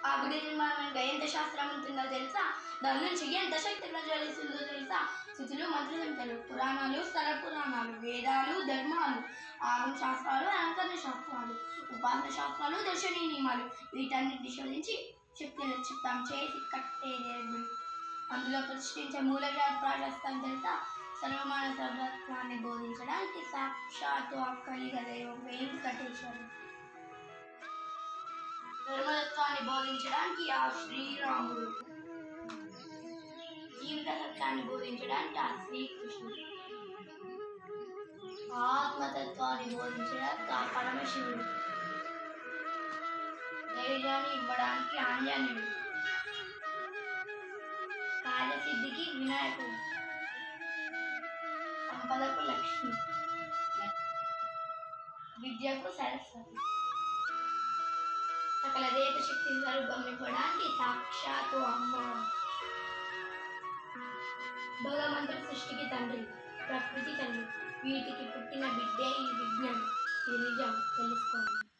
ఆ గుడి నిర్మాణంగా ఎంత శాస్త్రం ఉంటుందో తెలుసా దాని నుంచి ఎంత శక్తి ప్రజ్వలిస్తుందో తెలుసా స్థితులు మంత్రసంఖ్యలు పురాణాలు స్థల పురాణాలు వేదాలు ధర్మాలు ఆగమ శాస్త్రాలు అలంకరణ శాస్త్రాలు ఉపాసన శాస్త్రాలు దర్శనీయ నియమాలు వీటన్నిటిని శోధించి శక్తిని చిత్తం చేసి కట్టేదేవి అందులో ప్రతిష్ఠించే మూలవ్యాధి ప్రాశస్తం తెలుసా సర్వమాన సర్వత్వాన్ని బోధించడానికి సాక్షాత్తు అక్కలిగ దైవం వెంకటేశ్వరుడు ధర్మతత్వాన్ని బోధించడానికి ఆ శ్రీరాముడు జీవిత సత్యాన్ని బోధించడానికి ఆ శ్రీకృష్ణుడు ఆత్మతత్వాన్ని బోధించడానికి ఆ పరమశివుడు ధైర్యాన్ని ఇవ్వడానికి ఆంజనేయుడు కార్యసిద్ధికి వినాయకుడు సంపదకు లక్ష్మి విద్యకు సరస్వతి సకల దేత శక్తి స్వరూపం ఇవ్వడానికి సాక్షాత్తు అమ్మ భగవంతుడు సృష్టికి తండ్రి ప్రకృతి తల్లి వీటికి పుట్టిన బిడ్డే ఈ విజ్ఞానం ఇది నిజం తెలుసుకోండి